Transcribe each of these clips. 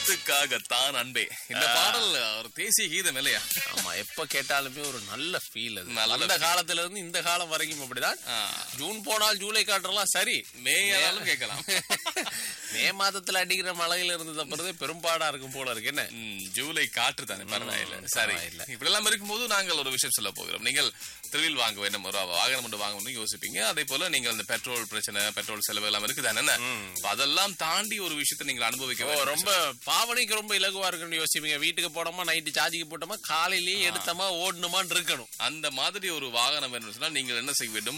முத்துக்காகத்தான் அன்பே இந்த பாடல் ஒரு தேசிய கீதம் இல்லையா ஆமா எப்ப கேட்டாலுமே ஒரு நல்ல ஃபீல் அது நல்ல அந்த காலத்துல இருந்து இந்த காலம் வரைக்கும் அப்படிதான் ஆ. ஜூன் போனால் ஜூலை காற்றெல்லாம் சரி மே ஆனாலும் கேட்கலாம் மே மாதத்துல அடிக்கிற மழையில இருந்து தப்புறதே பெரும்பாடா இருக்கும் போல இருக்கு என்ன ம், ஜூலை காற்று தானே பரவாயில்ல ம், சரி பரவாயில்ல. இப்படி எல்லாம் இருக்கும்போது நாங்கள் ஒரு விஷயம் சொல்ல போகிறோம் நீங்கள் தொழில் வாங்க வேண்டும் ஒரு வாகனம் ஒன்று வாங்கணும்னு யோசிப்பீங்க அதே போல நீங்கள் அந்த பெட்ரோல் பிரச்சனை பெட்ரோல் செலவு எல்லாம் இருக்குது தானே அப்ப அதெல்லாம் தாண்டி ஒரு விஷயத்தை நீங்கள் அனுபவிக்க ஓ வேண்டும். ரொம்ப பாவனைக்கு ரொம்ப இலகுவா இருக்குன்னு யோசிப்பீங்க வீட்டுக்கு போனோமா நைட்டு சார்ஜிக்கு போட்டோமா காலையிலேயே எடுத்தோமா ஓடணுமான்னு இருக்கணும் அந்த மாதிரி ஒரு வாகனம் வேணும்னு சொன்னா நீங்கள் என்ன செய்ய வேண்டும்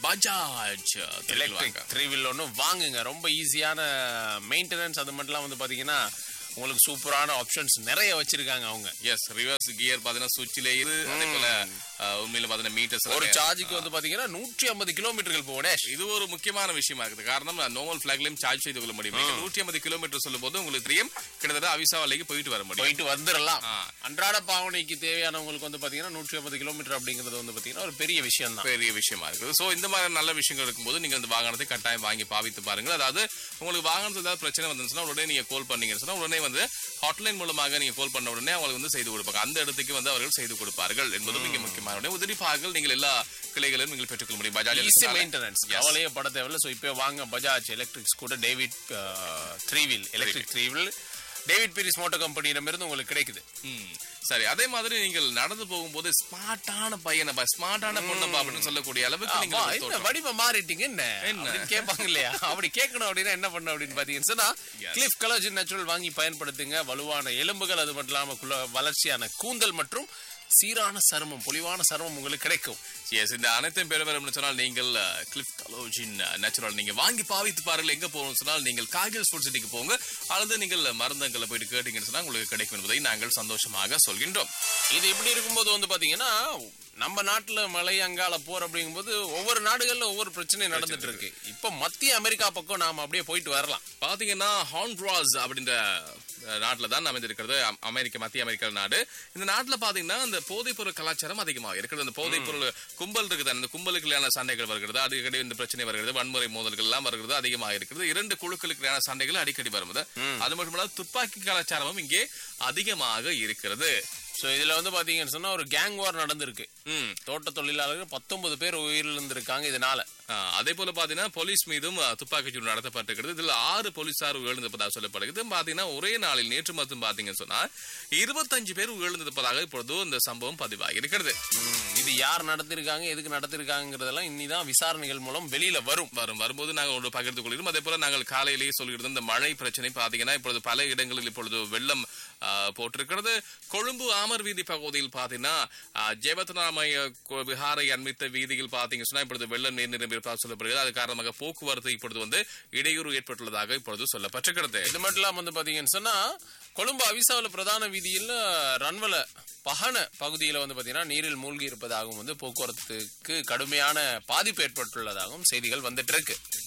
பஜாஜ் தொழில் எலக்ட்ரிக் வாங்க. த்ரீ வீல் ஒன்று வாங்குங்க ரொம்ப ஈஸியான மெயின்டெனன்ஸ் அது மட்டும்லாம் வந்து பாத்தீங்கன்னா உங்களுக்கு சூப்பரான ஆப்ஷன்ஸ் நிறைய வச்சிருக்காங்க அவங்க எஸ் ரிவர்ஸ் கியர் பாத்தீங்கன்னா சுவிட்சிலே இரு அதே போல அஹ், உண்மையில பாத்தீங்கன்னா மீட்டர்ஸ் ஒரு சார்ஜுக்கு வந்து பாத்தீங்கன்னா நூற்றி ஐம்பது கிலோமீட்டர்கள் போனேன் இது ஒரு முக்கியமான விஷயமா இருக்குது காரணம் நார்மல் பிளாக்லயும் சார்ஜ் செய்து கொள்ள முடியும் நீங்க நூற்றி ஐம்பது கிலோமீட்டர் சொல்லும் போது உங்களுக்கு தெரியும் கிட்டத்தட்ட அவிசா வலைக்கு போயிட்டு வர முடியும் போயிட்டு வந்துடலாம் ஆ. அன்றாட பாவனைக்கு தேவையானவங்களுக்கு வந்து பாத்தீங்கன்னா நூற்றி ஐம்பது கிலோமீட்டர் அப்படிங்கிறது வந்து பாத்தீங்கன்னா ஒரு பெரிய விஷயம் தான் பெரிய விஷயமா இருக்குது சோ இந்த மாதிரி நல்ல விஷயங்கள் இருக்கும்போது நீங்க இந்த வாகனத்தை கட்டாயம் வாங்கி பாவித்து பாருங்க அதாவது உங்களுக்கு வாகனத்துல ஏதாவது பிரச்சனை வந்துச்சுன்னா உடனே நீங்க கால் பண்ணீங்கன்னு சொன்னா உடனே வந்து ஹாட்லைன் மூலமாக நீங்க கால் பண்ண உடனே அவங்களுக்கு வந்து செய்து கொடுப்பாங்க அந்த இடத்துக்கு வந்து அவர்கள் செய்து கொடுப்பார்கள் என்பதும் இங்க முக்கியமான உடனே உதவி பாகங்கள் நீங்கள் எல்லா கிளைகளிலும் நீங்கள் பெற்றுக்கொள்ள முடியும் பஜாஜ் ஈஸி எலக்ட்ரிக்கால. மெயின்டெனன்ஸ் கவலையே பட தேவையில்ல ஸோ இப்போ வாங்க Bajaj electric scooter David three wheel electric three wheel David Peiris moto கம்பெனியிடமிருந்து உங்களுக்கு கிடைக்குது ம். சரி அதே மாதிரி நீங்கள் நடந்து போகும்போது ஸ்மார்ட்டான பையனப்பா ஸ்மார்ட்டான பொண்ணப்பா அப்படின்னு சொல்லக்கூடிய அளவுக்கு நீங்க ஆமா, ஒரு என்ன தோற்றம். வடிவம் மாறிட்டீங்க என்ன என்ன? அப்படின்னு கேட்பாங்க இல்லையா அப்படி கேட்கணும் அப்படின்னா என்ன பண்ணணும் அப்படின்னு பாத்தீங்கன்னா சொன்னா Yes. கிளிஃப் கலோஜின் நேச்சுரல் வாங்கி பயன்படுத்துங்க வலுவான எலும்புகள் அது மட்டும் இல்லாம குல- வளர்ச்சியான கூந்தல் மற்றும் சீரான சருமம் பொலிவான சருமம் உங்களுக்கு கிடைக்கும் எஸ் இந்த அனைத்தையும் பெற வேணும்னு சொன்னால் நீங்கள் கிளிப் கலோஜின் நேச்சுரல் நீங்க வாங்கி பாவித்து பாருங்கள் எங்க போகணும்னு சொன்னால் நீங்கள் காய்கறி ஸ்போர்ட் சிட்டிக்கு போங்க அல்லது நீங்கள் மருந்தங்களை போயிட்டு கேட்டீங்கன்னு சொன்னா உங்களுக்கு கிடைக்கும் என்பதை நாங்கள் சந்தோஷமாக சொல்கின்றோம் இது இப்படி இருக்கும்போது வந்து பாத்தீங்கன்னா நம்ம நாட்டுல மலை அங்கால போர் அப்படிங்கும்போது ஒவ்வொரு நாடுகள்ல ஒவ்வொரு பிரச்சனை நடந்துட்டு இருக்கு இப்ப மத்திய அமெரிக்கா பக்கம் நாம அப்படியே போயிட்டு வரலாம் பாத்தீங்கன்னா ஹாண்ட்ராஸ் அப்படின்ற அஹ், நாட்டுல தான் அமைந்திருக்கிறது அம்- அமெரிக்க மத்திய அமெரிக்க நாடு இந்த நாட்டுல பாத்தீங்கன்னா இந்த போதைப் பொருள் கலாச்சாரம் அதிகமாக இருக்கிறது அந்த போதைப் பொருள் கும்பல் இருக்குது அந்த கும்பலுக்குள்ளான சண்டைகள் வருகிறது அடிக்கடி இந்த பிரச்சனை வருகிறது வன்முறை மோதல்கள் எல்லாம் வருகிறது அதிகமாக இருக்கிறது இரண்டு குழுக்களுக்கான சண்டைகள் அடிக்கடி வருவது அது மட்டுமல்ல துப்பாக்கி கலாச்சாரமும் இங்கே அதிகமாக இருக்கிறது சோ இதுல வந்து பாத்தீங்கன்னு சொன்னா ஒரு கேங் வார் நடந்திருக்கு ம் தோட்ட தொழிலாளர்கள் பத்தொன்பது பேர் உயிரிழந்திருக்காங்க இதனால ஆ, அதே போல பாத்தீங்கன்னா போலீஸ் மீதும் அ, துப்பாக்கிச்சூடு நடத்தப்பட்டிருக்கிறது இதுல ஆறு போலீசார் உயிரிழந்திருப்பதாக சொல்லப்படுகிறது பாத்தீங்கன்னா ஒரே நாளில் நேற்று மட்டும் பாத்தீங்கன்னு சொன்னா இருபத்தஞ்சு பேர் உயிரிழந்திருப்பதாக இப்பொழுது இந்த சம்பவம் பதிவாகி இருக்கிறது இது யார் நடத்திருக்காங்க எதுக்கு நடத்திருக்காங்கிறதெல்லாம் இனிதான் விசாரணைகள் மூலம் வெளியில வரும் வரும் வரும்போது நாங்கள் ஒன்று பகிர்ந்து கொள்கிறோம் அதே போல நாங்கள் காலையிலேயே சொல்லியிருந்தோம் இந்த மழை பிரச்சனை பாத்தீங்கன்னா இப்பொழுது பல இடங்களில் இப்பொழுது வெள்ளம் ஆ, போட்டிருக்கிறது கொழும்பு ஆமர் வீதி பகுதியில் பாத்தீங்கன்னா ஆ, ஜெயவத்ராமய கோ- விஹாரை அண்மித்த வீதியில் பாத்தீங்கன்னா சொன்னா இப்பொழுது வெள்ளம் நீர் நிரம்பியிருப்பதாக சொல்லப்படுகிறது அது காரணமாக போக்குவரத்து இப்பொழுது வந்து இடையூறு ஏற்பட்டுள்ளதாக இப்பொழுது சொல்லப்பட்டிருக்கிறது இது மட்டும் இல்லாம வந்து பாத்தீங்கன்னு சொன்னா கொழும்பு அவிசாவில் பிரதான வீதியில் ரன்வல பகன பகுதியில் வந்து பாத்தீங்கன்னா நீரில் மூழ்கி இருப்பதாகவும் வந்து போக்குவரத்துக்கு கடுமையான பாதிப்பு ஏற்பட்டுள்ளதாகவும் செய்திகள் வந்துட்டு இருக்கு